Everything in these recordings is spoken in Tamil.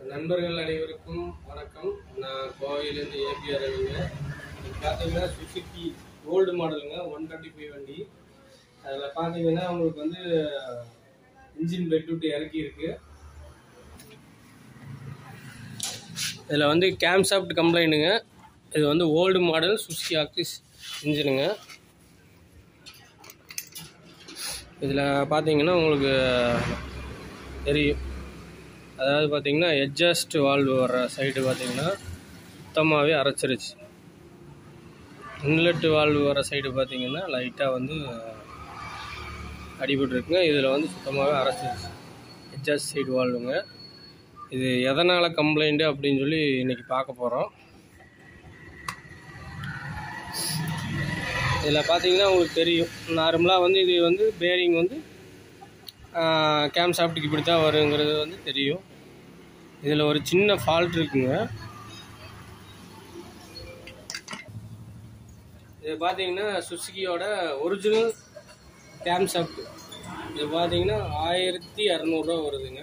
நண்பர்கள் அனைவருக்கும் வணக்கம் நான் கோவையிலேருந்து ஏபிஆர் ரவிங்க இது பார்த்தீங்கன்னா சுசுக்கி ஓல்டு மாடலுங்க ஒன் டுவெண்ட்டி ஃபைவ் வண்டி அதில் பார்த்தீங்கன்னா உங்களுக்கு வந்து இன்ஜின் பெட் விட்டு இறக்கி இருக்கு இதில் வந்து கேம் சாஃப்ட் கம்ப்ளைண்ட்டுங்க இது வந்து ஓல்டு மாடல் சுசுக்கி ஆக்டிஸ் இன்ஜினுங்க இதில் பார்த்தீங்கன்னா உங்களுக்கு தெரியும் அதாவது பார்த்தீங்கன்னா எட்ஜஸ்ட் வால்வு வர்ற சைடு பார்த்தீங்கன்னா சுத்தமாகவே அரைச்சிருச்சு இன்லெட் வால்வு வர சைடு பார்த்தீங்கன்னா லைட்டாக வந்து அடிபட்டுருக்குங்க இதில் வந்து சுத்தமாகவே அரைச்சிருச்சு எட்ஜஸ்ட் சைடு வால்வுங்க இது எதனால் கம்ப்ளைண்ட்டு அப்படின்னு சொல்லி இன்றைக்கி பார்க்க போகிறோம் இதில் பார்த்தீங்கன்னா உங்களுக்கு தெரியும் நார்மலாக வந்து இது வந்து பேரிங் வந்து கேம் சாஃப்ட்டுக்கு இப்படி தான் வருங்கிறது வந்து தெரியும் இதில் ஒரு சின்ன ஃபால்ட் இருக்குங்க இது பார்த்தீங்கன்னா சுசுக்கியோட ஒரிஜினல் கேம் சாஃப்ட் இது பார்த்தீங்கன்னா ஆயிரத்தி இரநூறுவா வருதுங்க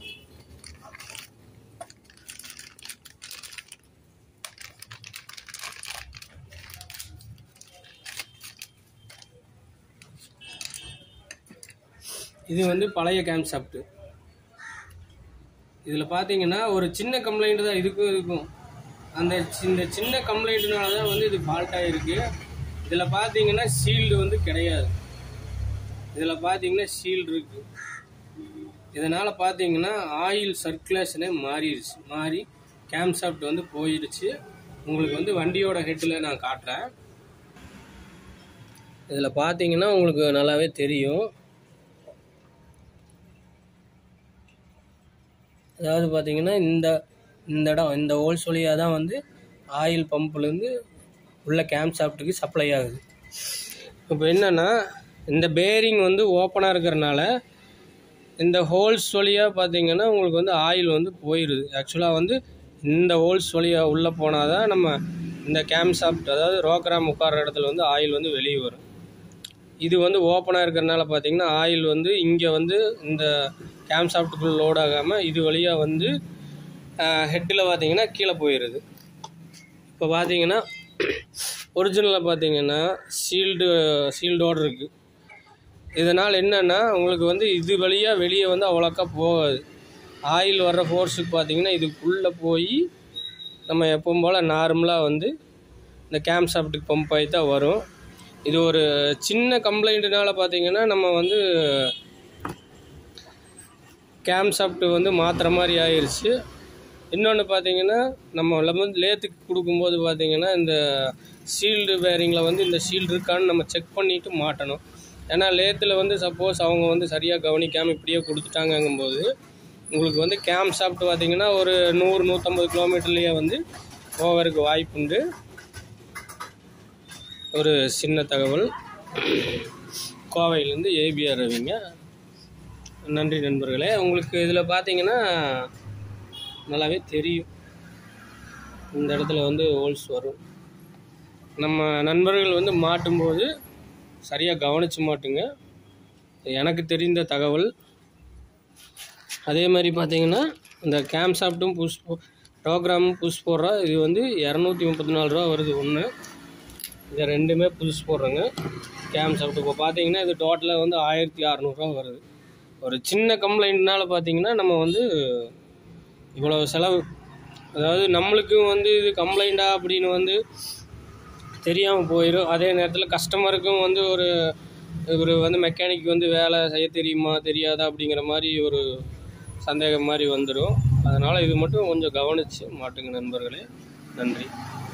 இது வந்து பழைய கேம் சாஃப்ட்டு இதில் பார்த்தீங்கன்னா ஒரு சின்ன கம்ப்ளைண்ட் தான் இதுக்கும் இருக்கும் அந்த சி- இந்த சின்ன கம்ப்ளைண்ட்னால தான் வந்து இது ஃபால்ட் ஆகிருக்கு இதில் பார்த்தீங்கன்னா ஷீல்டு வந்து கிடையாது இதில் பார்த்தீங்கன்னா ஷீல்டு இருக்கு இதனால் பார்த்தீங்கன்னா ஆயில் சர்க்குலேஷனே மாறிடுச்சு மாறி கேம் சாஃப்ட் வந்து போயிடுச்சு உங்களுக்கு வந்து வண்டியோட ஹெட்டில் நான் காட்டுறேன் இதில் பார்த்தீங்கன்னா உங்களுக்கு நல்லாவே தெரியும் அதாவது பார்த்தீங்கன்னா இந்த இந்த இடம் இந்த ஹோல்ஸ் வழியாக தான் வந்து ஆயில் பம்ப்லேருந்து உள்ள கேம்ப் சாஃப்ட்டுக்கு சப்ளை ஆகுது இப்போ என்னென்னா இந்த பேரிங் வந்து ஓப்பனாக இருக்கிறனால இந்த ஹோல்ஸ் வழியாக பார்த்தீங்கன்னா உங்களுக்கு வந்து ஆயில் வந்து போயிடுது ஆக்சுவலாக வந்து இந்த ஹோல்ஸ் வழியாக உள்ளே போனால் தான் நம்ம இந்த கேம் சாஃப்ட் அதாவது ரோக்கராம் உட்கார இடத்துல வந்து ஆயில் வந்து வெளியே வரும் இது வந்து ஓப்பனாக இருக்கிறனால பார்த்தீங்கன்னா ஆயில் வந்து இங்கே வந்து இந்த கேம் சாஃப்ட்டுக்குள்ள லோட் ஆகாமல் இது வழியாக வந்து ஹெட்டில் பார்த்தீங்கன்னா கீழே போயிடுது இப்போ பார்த்தீங்கன்னா ஒரிஜினலில் பார்த்தீங்கன்னா ஷீல்டு ஷீல்டோடு இருக்குது இதனால் என்னென்னா உங்களுக்கு வந்து இது வழியாக வெளியே வந்து அவ்வளோக்கா போகாது ஆயில் வர்ற ஃபோர்ஸுக்கு பார்த்தீங்கன்னா இதுக்குள்ளே போய் நம்ம எப்பவும் போல் நார்மலாக வந்து இந்த கேம் சாஃப்ட்டுக்கு பம்ப் ஆகி தான் வரும் இது ஒரு சின்ன கம்ப்ளைண்ட்னால பார்த்தீங்கன்னா நம்ம வந்து கேம் சாஃப்ட் வந்து மாற்றுற மாதிரி ஆயிடுச்சு இன்னொன்று பார்த்தீங்கன்னா நம்ம வந்து லேத்துக்கு கொடுக்கும்போது பார்த்தீங்கன்னா இந்த ஷீல்டு பேரிங்கில் வந்து இந்த ஷீல்டு இருக்கான்னு நம்ம செக் பண்ணிவிட்டு மாட்டணும் ஏன்னா லேத்தில் வந்து சப்போஸ் அவங்க வந்து சரியாக கவனிக்காமல் இப்படியே கொடுத்துட்டாங்கங்கும்போது உங்களுக்கு வந்து கேம் சாஃப்ட் பார்த்தீங்கன்னா ஒரு நூறு நூற்றம்பது கிலோமீட்டர்லேயே வந்து போவதற்கு வாய்ப்புண்டு ஒரு சின்ன தகவல் கோவையிலேருந்து ஏபிஆர் ரவிங்க நன்றி நண்பர்களே உங்களுக்கு இதில் பார்த்தீங்கன்னா நல்லாவே தெரியும் இந்த இடத்துல வந்து ஹோல்ஸ் வரும் நம்ம நண்பர்கள் வந்து மாட்டும்போது சரியாக கவனிச்சு மாட்டுங்க இது எனக்கு தெரிந்த தகவல் அதே மாதிரி பார்த்தீங்கன்னா இந்த கேம் சாஃப்ட்டும் புஷ் ப்ரோக்ராமும் புஷ் போடுறா இது வந்து இரநூத்தி முப்பத்தி நாலு ரூபா வருது ஒன்று இது ரெண்டுமே புதுசு போடுறேங்க கேம் சாஃப்ட் இப்போ பார்த்தீங்கன்னா இது டோட்டலாக வந்து ஆயிரத்தி அறநூறுவா வருது ஒரு சின்ன கம்ப்ளைண்ட்னால பார்த்தீங்கன்னா நம்ம வந்து இவ்வளோ செலவு அதாவது நம்மளுக்கும் வந்து இது கம்ப்ளைண்ட்டா அப்படின்னு வந்து தெரியாமல் போயிடும் அதே நேரத்தில் கஸ்டமருக்கும் வந்து ஒரு ஒரு வந்து மெக்கானிக் வந்து வேலை செய்ய தெரியுமா தெரியாதா அப்படிங்கிற மாதிரி ஒரு சந்தேகம் மாதிரி வந்துடும் அதனால் இது மட்டும் கொஞ்சம் கவனித்து மாட்டுங்க நண்பர்களே நன்றி